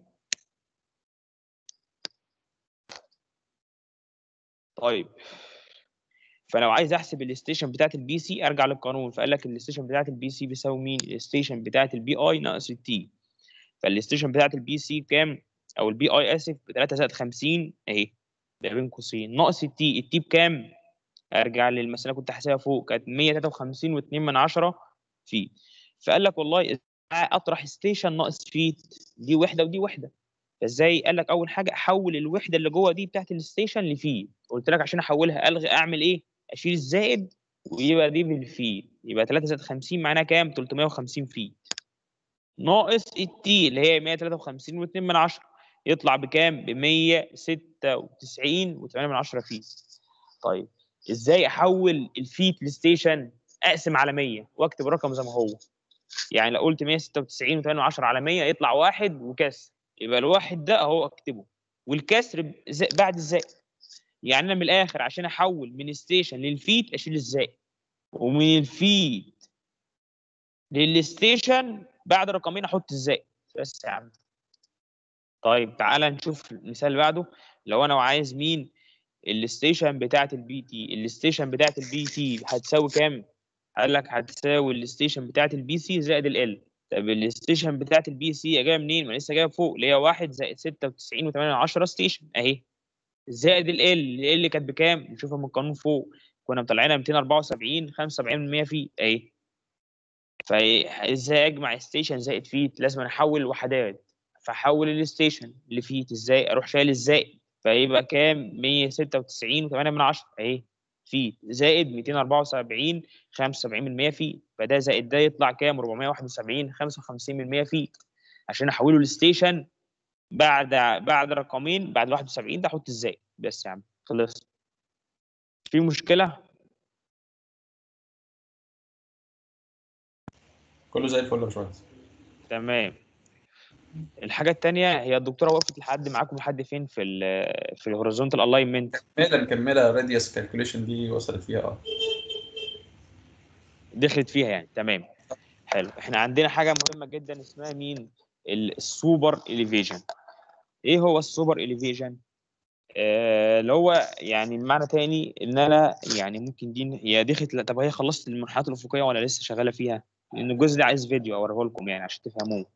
Speaker 1: طيب فلو عايز احسب الستيشن بتاعت البي سي ارجع للقانون فقال لك الستيشن بتاعت البي سي بيساوي مين الستيشن بتاعت البي اي ناقص التي فالستيشن بتاعت البي سي كام او البي اي اسف ب 3 زائد 50 اهي ده بين قوسين ناقص التي التي بكام ارجع للمساله كنت حاسبها فوق كانت 153 و2 من 10 فيت فقال لك والله اطرح ستيشن ناقص فيت دي وحده ودي وحده فازاي قال لك اول حاجه احول الوحده اللي جوه دي بتاعت الستيشن لفيت قلت لك عشان احولها الغي اعمل ايه اشيل الزائد ويبقى دي بالفيت يبقى 3 زائد 50 معناها كام 350 فيت ناقص التي اللي هي 153 و2 من 10 يطلع بكام ب 196 و8 من 10 فيت طيب ازاي احول الفيت لستيشن اقسم على 100 واكتب الرقم زي ما هو يعني لو قلت 196 و8 من 10 على 100 يطلع واحد وكسر يبقى الواحد ده اهو اكتبه والكسر ب- زي- بعد الزائد يعني انا من الاخر عشان احول من ستيشن للفيت اشيل الزائد ومن الفيت للستيشن بعد رقمين احط الزائد بس يا عم طيب تعالى نشوف المثال اللي بعده لو انا عايز مين الستيشن بتاعت البي تي الستيشن بتاعت البي تي هتساوي كام قال لك هتساوي الستيشن بتاعت البي سي زائد ال طب الستيشن بتاعت البي سي جايه منين ما لسه جايه فوق اللي هي 1 زائد 96 و8 10 ستيشن اهي زائد ال ال ال كانت بكام نشوفها من القانون فوق كنا مطلعينها 274 75% فيه اهي فازاي اجمع ستيشن زائد فيت لازم احول الوحدات فاحول الستيشن اللي فيت ازاي اروح شايل الزائد فيبقى كام 196 و8 من 10 اهي فيت زائد 274 75% فيت فده زائد ده يطلع كام 471 55% فيت عشان احوله لستيشن بعد بعد رقمين بعد 71 ده احط الزائد بس يا عم خلص في مشكله
Speaker 2: كله زي الفل يا باشمهندس
Speaker 1: تمام الحاجه الثانيه هي الدكتوره وقفت لحد معاكم لحد فين في ال في الهوريزونتال الاينمنت
Speaker 2: مكمله مكمله راديوس كالكوليشن دي وصلت فيها اه
Speaker 1: دخلت فيها يعني تمام حلو احنا عندنا حاجه مهمه جدا اسمها مين ال- السوبر اليفيجن ايه هو السوبر اليفيجن آه، اللي هو يعني بمعنى تاني ان انا يعني ممكن دي هي دخلت لا طب هي خلصت المنحنيات الافقيه ولا لسه شغاله فيها لان الجزء ده عايز فيديو اوريه لكم يعني عشان تفهموه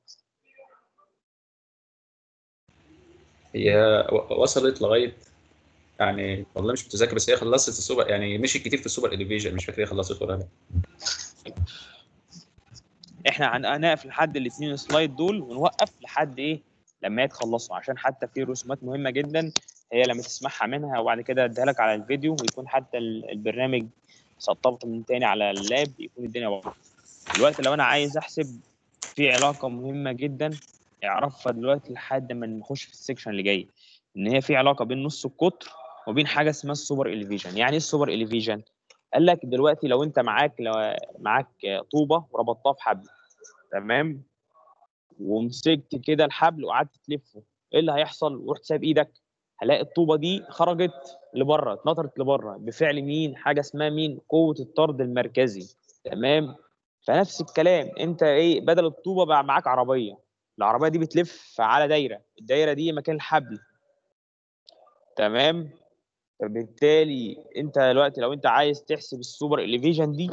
Speaker 2: هي و- وصلت لغايه يعني والله مش متذكر بس هي خلصت السوبر يعني مشيت كتير في السوبر اليفيجن مش فاكر هي خلصت ولا لا
Speaker 1: احنا هن- هنقف لحد الاثنين سلايد دول ونوقف لحد ايه لما يتخلصوا عشان حتى في رسومات مهمه جدا هي لما تسمعها منها وبعد كده اديها لك على الفيديو ويكون حتى ال- البرنامج سطبته من تاني على اللاب يكون الدنيا واضحه دلوقتي لو انا عايز احسب في علاقه مهمه جدا اعرفها دلوقتي لحد ما نخش في السكشن اللي جاي ان هي في علاقه بين نص القطر وبين حاجه اسمها السوبر اليفيجن يعني ايه السوبر اليفيجن قال لك دلوقتي لو انت معاك لو معاك طوبه وربطتها في حبل تمام ومسكت كده الحبل وقعدت تلفه ايه اللي هيحصل ورحت سايب ايدك هلاقي الطوبه دي خرجت لبره اتنطرت لبره بفعل مين حاجه اسمها مين قوه الطرد المركزي تمام فنفس الكلام انت ايه بدل الطوبه بقى معاك عربيه العربيه دي بتلف على دايره الدايره دي مكان الحبل تمام فبالتالي انت دلوقتي لو انت عايز تحسب السوبر اليفيجن دي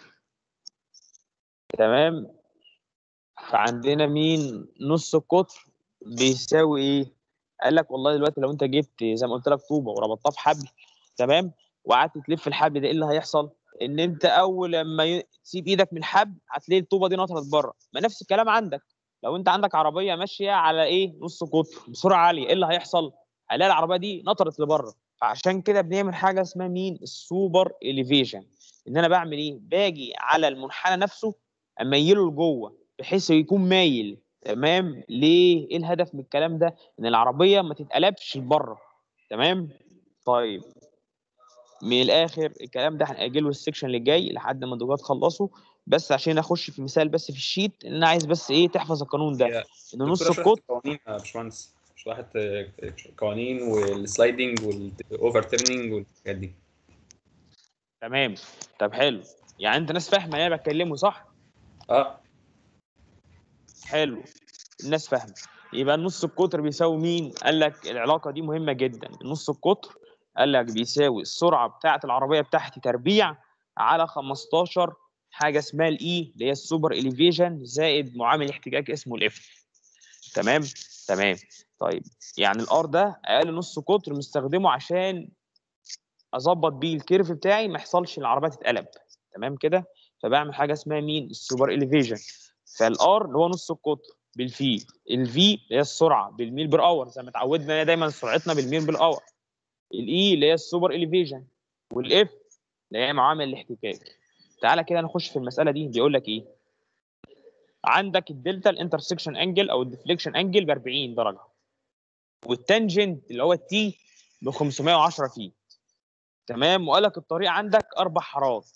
Speaker 1: تمام فعندنا مين نص القطر بيساوي ايه قال لك والله دلوقتي لو انت جبت زي ما قلت لك طوبه وربطتها في حبل تمام وقعدت تلف الحبل ده ايه اللي هيحصل ان انت اول لما ي- تسيب ايدك من الحبل هتلاقي الطوبه دي نطرت بره ما نفس الكلام عندك لو انت عندك عربيه ماشيه على ايه نص قطر بسرعه عاليه ايه اللي هيحصل هلاقي العربيه دي نطرت لبره فعشان كده بنعمل حاجه اسمها مين السوبر اليفيشن ان انا بعمل ايه باجي على المنحنى نفسه اميله لجوه بحيث يكون مايل تمام ليه ايه الهدف من الكلام ده ان العربيه ما تتقلبش لبره تمام طيب من الاخر الكلام ده هنأجله السكشن اللي جاي لحد ما الدكتور تخلصوا بس عشان اخش في مثال بس في الشيت ان انا عايز بس ايه تحفظ القانون ده ان نص
Speaker 2: دكتور اشرح
Speaker 1: القطر
Speaker 2: القوانين يا باشمهندس شرحت آه، القوانين والسلايدنج والاوفر تيرنينج والحاجات دي
Speaker 1: تمام طب حلو يعني انت ناس فاهمه اللي انا بتكلمه صح
Speaker 2: اه
Speaker 1: حلو الناس فاهمه يبقى نص القطر بيساوي مين قال لك العلاقه دي مهمه جدا نص القطر قال لك بيساوي السرعه بتاعه العربيه بتاعتي تربيع على 15 حاجه اسمها الاي اللي هي السوبر اليفيشن زائد معامل احتكاك اسمه الاف تمام تمام طيب يعني الار ده اقل نص قطر مستخدمه عشان اظبط بيه الكيرف بتاعي ما يحصلش العربيه تتقلب تمام كده فبعمل حاجه اسمها مين السوبر اليفيشن فالار اللي هو نص القطر بالفي الفي اللي هي السرعه بالميل بير اور زي ما اتعودنا دايما سرعتنا بالميل بير اور الاي اللي هي السوبر اليفيشن والاف اللي هي معامل الاحتكاك تعالى كده نخش في المساله دي بيقول لك ايه عندك الدلتا الانترسكشن انجل او الديفليكشن انجل ب 40 درجه والتانجنت اللي هو التي ب 510 فيت تمام وقال لك الطريق عندك اربع حارات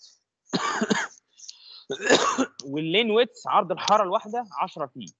Speaker 1: واللين ويتس عرض الحاره الواحده 10 فيت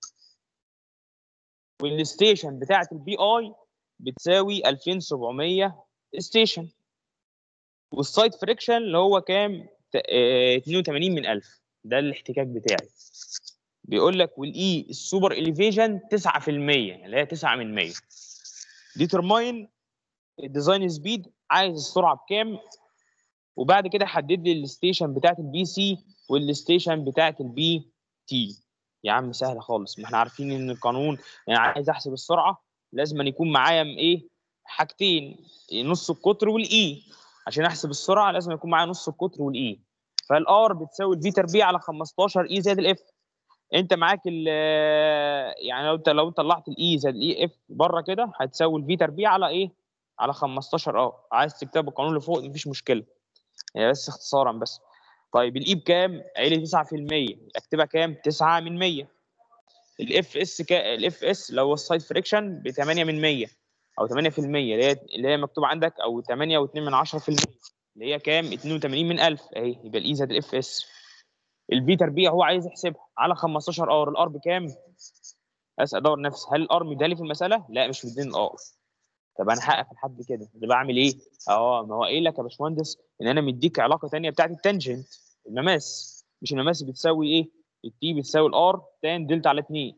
Speaker 1: والستيشن بتاعه البي اي بتساوي 2700 ستيشن والسايد فريكشن اللي هو كام ت- آه، 82 من 1000 ده الاحتكاك بتاعي بيقول لك والاي السوبر اليفيشن 9% اللي هي 9 من 100 ديترماين الديزاين سبيد عايز السرعه بكام وبعد كده حدد لي الستيشن بتاعت البي سي والستيشن بتاعت البي تي يا عم سهله خالص ما احنا عارفين ان القانون يعني عايز احسب السرعه لازم أن يكون معايا م- ايه حاجتين نص القطر والاي عشان احسب السرعه لازم يكون معايا نص القطر والاي فالار بتساوي الفي تربيع على 15 اي زائد الاف انت معاك ال يعني لو انت لو طلعت الاي زائد الاي اف بره كده هتساوي الفي تربيع على ايه على 15 اه عايز تكتب القانون اللي فوق مفيش مشكله هي بس اختصارا بس طيب الاي بكام؟ قايل لي 9% اكتبها كام؟ 9 من 100 الاف اس كا... الاف اس اللي هو السايد فريكشن ب 8 من 100 او 8% اللي هي اللي هي مكتوب عندك او 8 و2 من 10% اللي هي كام؟ 82 من 1000 اهي يبقى الاي زائد الاف اس البي تربيع هو عايز يحسبها على 15 ار الار بكام؟ بس ادور نفسي هل الار مدالي في المساله؟ لا مش مديني الار طب انا هقف لحد كده ده بعمل ايه؟ اه ما هو قايل لك يا باشمهندس ان انا مديك علاقه ثانيه بتاعت التانجنت المماس مش المماس بتساوي ايه؟ التي بتساوي الار تان دلتا على 2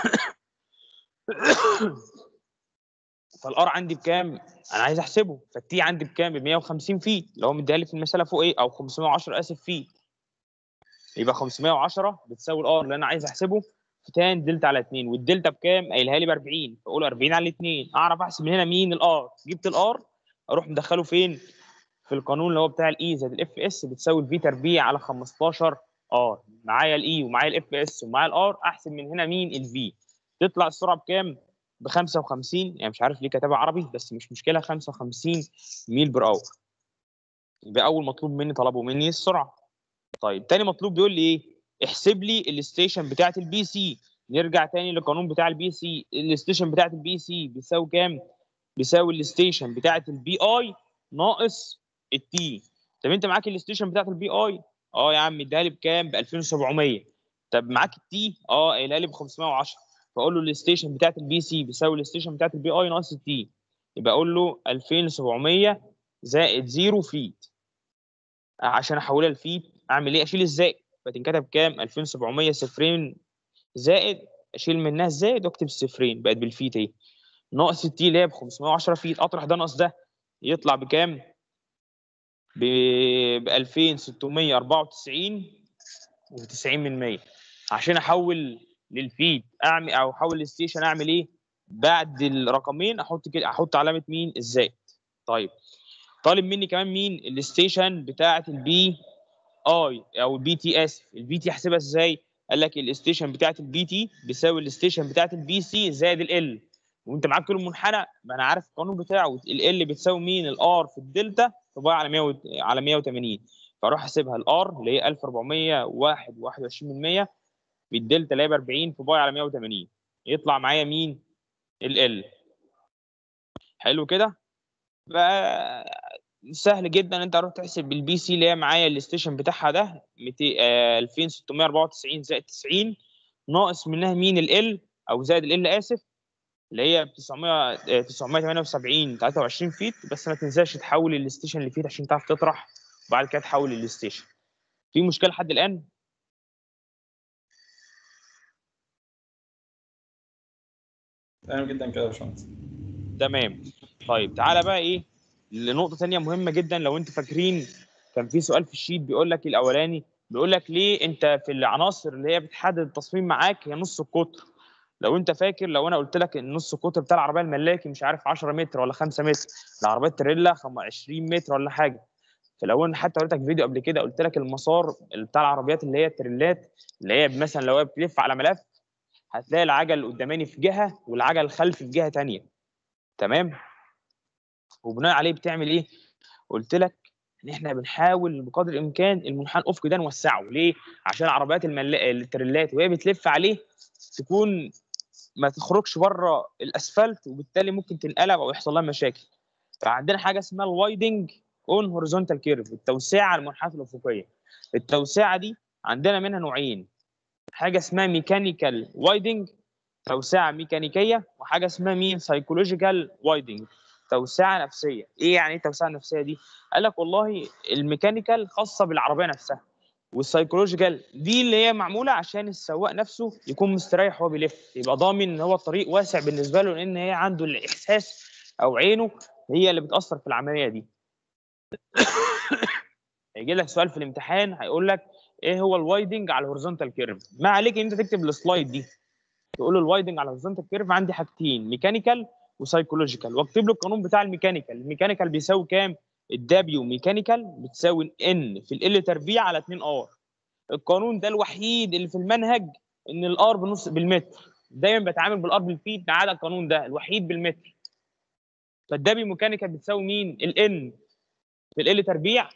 Speaker 1: فالار عندي بكام؟ انا عايز احسبه فالتي عندي بكام؟ ب 150 فيت اللي هو مديها لي في المساله فوق ايه؟ او 510 اسف فيت يبقى 510 بتساوي الار اللي انا عايز احسبه في تان دلتا على 2 والدلتا بكام؟ قايلها لي ب 40 فاقول 40 على 2 اعرف احسب من هنا مين الار جبت الار اروح مدخله فين؟ في القانون اللي هو بتاع الاي زائد الاف اس بتساوي الفي تربيع على 15 ار معايا الاي ومعايا الاف اس ومعايا الار احسب من هنا مين الفي تطلع السرعه بكام ب 55 يعني مش عارف ليه كتبها عربي بس مش مشكله 55 ميل بر اور يبقى اول مطلوب مني طلبه مني السرعه طيب تاني مطلوب بيقول لي ايه احسب لي الستيشن بتاعت البي سي نرجع تاني للقانون بتاع البي سي الستيشن بتاعت البي سي بيساوي كام بيساوي الستيشن بتاعت البي اي ناقص التي طب انت معاك الستيشن بتاعت البي اي اه يا عم اديها لي بكام ب 2700 طب معاك التي اه قايلها لي ب 510 فاقول له الستيشن بتاعت البي سي بيساوي الستيشن بتاعت البي اي ناقص التي يبقى اقول له 2700 زائد 0 فيت عشان احولها لفيت اعمل ايه اشيل الزائد فتنكتب كام 2700 صفرين زائد اشيل منها الزائد واكتب الصفرين بقت بالفيت اهي ناقص التي اللي هي ب 510 فيت اطرح ده ناقص ده يطلع بكام ب 2694 و90 من 100 عشان احول للفيد اعمل او احول للستيشن اعمل ايه بعد الرقمين احط كده احط علامه مين الزائد طيب طالب مني كمان مين الستيشن بتاعه البي اي او البي تي اسف البي تي احسبها ازاي قال لك الستيشن بتاعه البي تي بيساوي الستيشن بتاعه البي سي زائد ال وانت معاك كيلو منحنى ما انا عارف القانون بتاعه ال بتساوي مين الار في الدلتا في باي على 100 على 180 فاروح احسبها الار اللي هي 1401 21 من 100 بالدلتا اللي هي ب 40 في باي على 180 يطلع معايا مين ال حلو كده بقى سهل جدا انت تروح تحسب بالبي سي اللي هي معايا الستيشن بتاعها ده 200 آه 2694 زائد 90 ناقص منها مين ال او زائد ال اسف اللي هي 900 978 23 فيت بس ما تنساش تحول الستيشن اللي فيت عشان تعرف تطرح وبعد كده تحول الستيشن في مشكله لحد الان
Speaker 2: تمام جدا كده يا باشمهندس
Speaker 1: تمام طيب تعالى بقى ايه لنقطه ثانيه مهمه جدا لو انتوا فاكرين كان في سؤال في الشيت بيقول لك الاولاني بيقول لك ليه انت في العناصر اللي هي بتحدد التصميم معاك هي نص القطر لو انت فاكر لو انا قلت لك ان نص القطر بتاع العربيه الملاكي مش عارف 10 متر ولا 5 متر العربيه التريلا 20 متر ولا حاجه فلو انا حتى وريتك فيديو قبل كده قلت لك المسار بتاع العربيات اللي هي التريلات اللي هي مثلا لو هي بتلف على ملف هتلاقي العجل القداماني في جهه والعجل الخلفي في جهه ثانيه تمام وبناء عليه بتعمل ايه قلت لك ان احنا بنحاول بقدر الامكان المنحنى الافقي ده نوسعه ليه عشان العربيات الملا... التريلات وهي بتلف عليه تكون ما تخرجش بره الاسفلت وبالتالي ممكن تنقلب او يحصل لها مشاكل فعندنا حاجه اسمها الوايدنج اون هوريزونتال كيرف التوسعه المنحنى الافقيه التوسعه دي عندنا منها نوعين حاجه اسمها ميكانيكال وايدنج توسعه ميكانيكيه وحاجه اسمها مين سايكولوجيكال وايدنج توسعه نفسيه ايه يعني ايه التوسعه النفسيه دي قال لك والله الميكانيكال خاصه بالعربيه نفسها والسايكولوجيكال دي اللي هي معموله عشان السواق نفسه يكون مستريح وهو بيلف يبقى ضامن ان هو الطريق واسع بالنسبه له لان هي عنده الاحساس او عينه هي اللي بتاثر في العمليه دي هيجي لك سؤال في الامتحان هيقول لك ايه هو الوايدنج على الهوريزونتال كيرف ما عليك ان انت تكتب السلايد دي تقول له الوايدنج على الهوريزونتال كيرف عندي حاجتين ميكانيكال وسايكولوجيكال واكتب له القانون بتاع الميكانيكال الميكانيكال بيساوي كام الدبليو ميكانيكال بتساوي ان في ال تربيع على 2 ار القانون ده الوحيد اللي في المنهج ان الار بنص بالمتر دايما بتعامل بالار بالفيت ما عدا القانون ده الوحيد بالمتر فالدبليو ميكانيكال بتساوي مين الان في ال تربيع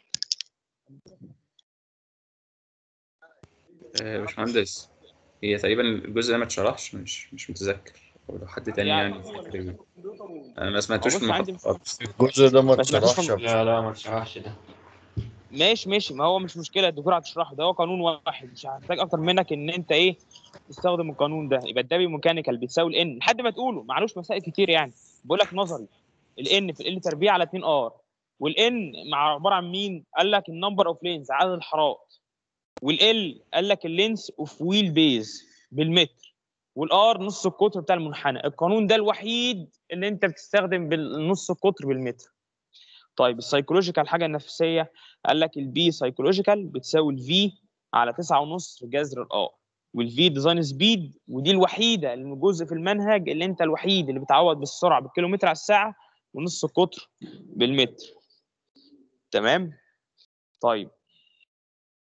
Speaker 2: آه، باشمهندس هي تقريبا الجزء ده ما اتشرحش مش مش متذكر او لو حد تاني يعني فاكر إيه. انا ما سمعتوش في
Speaker 1: بص عندي-
Speaker 2: المحاضرة خالص
Speaker 7: الجزء ده ما
Speaker 1: بس ما
Speaker 7: اتشرحش
Speaker 1: تفهم-
Speaker 3: لا لا ما تشرحش ده
Speaker 1: ماشي ماشي ما هو مش مشكله الدكتور هتشرحه ده هو قانون واحد مش هحتاج اكتر منك ان انت ايه تستخدم القانون ده يبقى الدبليو ميكانيكال بيساوي الان لحد ما تقوله معلوش مسائل كتير يعني بقول لك نظري الان في ال تربيع على 2 ار والان مع عباره عن مين قال لك النمبر اوف لينز عدد الحارات والال قال لك اللينس اوف ويل بيز بالمتر والار نص القطر بتاع المنحنى القانون ده الوحيد اللي انت بتستخدم بالنص القطر بالمتر طيب السايكولوجيكال حاجه النفسيه قال لك البي سايكولوجيكال بتساوي الفي على 9.5 جذر الار والفي ديزاين سبيد ودي الوحيده الجزء في المنهج اللي انت الوحيد اللي بتعوض بالسرعه بالكيلومتر على الساعه ونص القطر بالمتر تمام طيب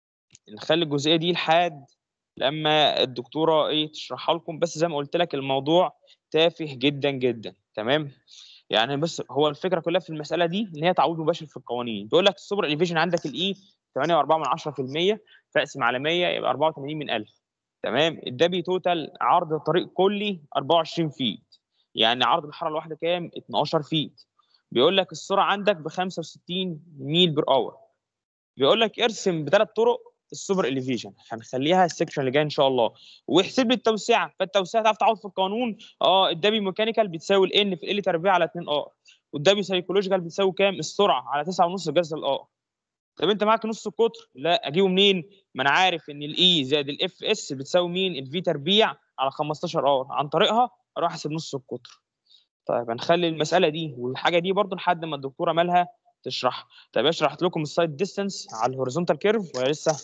Speaker 1: نخلي الجزئيه دي لحد لما الدكتوره ايه تشرحها لكم بس زي ما قلت لك الموضوع تافه جدا جدا تمام يعني بس هو الفكره كلها في المساله دي ان هي تعويض مباشر في القوانين بيقول لك السوبر اليفيشن عندك الاي 8.4% فاقسم على 100 يبقى 84 من 1000 تمام الدبي توتال عرض الطريق كلي 24 فيت يعني عرض الحاره الواحده كام 12 فيت بيقول لك السرعه عندك ب 65 ميل بر اور بيقول لك ارسم بثلاث طرق السوبر اليفيشن هنخليها السكشن اللي جاي ان شاء الله واحسب لي التوسعه فالتوسعه تعرف تعوض في القانون اه الدبي ميكانيكال بتساوي الان في ال تربيع على 2 ار والدبي سايكولوجيكال بتساوي كام السرعه على 9.5 جذر الار طب انت معاك نص القطر لا اجيبه منين ما انا عارف ان الاي زائد الاف اس بتساوي مين الفي تربيع على 15 ار عن طريقها اروح احسب نص القطر طيب هنخلي المساله دي والحاجه دي برضو لحد ما الدكتوره مالها تشرح طيب شرحت لكم السايد ديستانس على الهوريزونتال كيرف ولا لسه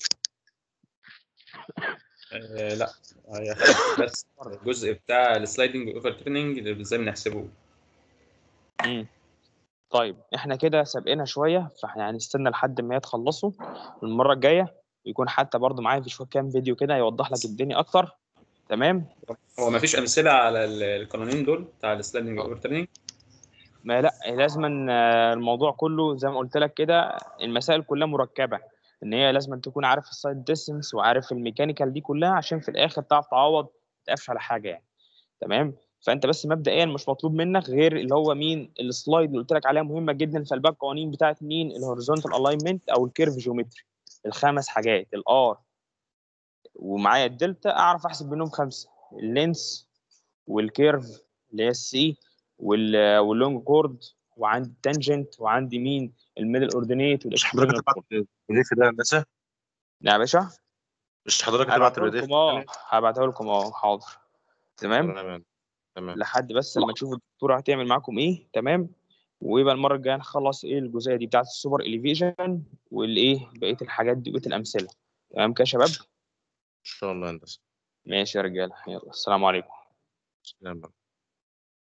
Speaker 2: آه لا هي خدت بس الجزء بتاع السلايدنج اوفر تيرنينج اللي ازاي بنحسبه
Speaker 1: امم طيب احنا كده سابقنا شويه فاحنا هنستنى لحد ما هي تخلصوا المره الجايه يكون حتى برضو معايا في شويه كام فيديو كده يوضح لك الدنيا اكتر تمام
Speaker 2: هو ما فيش امثله على ال- القانونين دول بتاع السلايدنج اوفر تيرنينج
Speaker 1: ما لا لازم الموضوع كله زي ما قلت لك كده المسائل كلها مركبه ان هي لازم تكون عارف السايد ديستنس وعارف الميكانيكال دي كلها عشان في الاخر تعرف تعوض ما تقفش على حاجه يعني تمام فانت بس مبدئيا مش مطلوب منك غير اللي هو مين السلايد اللي قلت لك عليها مهمه جدا في الباك القوانين بتاعت مين الهوريزونتال الاينمنت او الكيرف جيومتري الخمس حاجات الار ومعايا الدلتا اعرف احسب منهم خمسه اللينس والكيرف اللي هي السي واللونج كورد وعندي التانجنت وعندي مين الميدل اوردينيت
Speaker 4: مش حضرتك تبعت البي دي اف ده يا هندسه
Speaker 1: نعم يا باشا
Speaker 4: مش حضرتك تبعت
Speaker 1: هبعته
Speaker 4: البي دي اف
Speaker 1: لكم اه هبعته لكم اه حاضر تمام
Speaker 4: تمام تمام
Speaker 1: لحد بس لما تشوفوا الدكتوره هتعمل معاكم ايه تمام ويبقى المره الجايه نخلص ايه الجزئيه دي بتاعت السوبر اليفيشن والايه بقيه الحاجات دي بقيه الامثله تمام كده يا شباب
Speaker 4: ان شاء الله يا هندسه
Speaker 1: ماشي يا رجاله يلا السلام عليكم
Speaker 4: سلام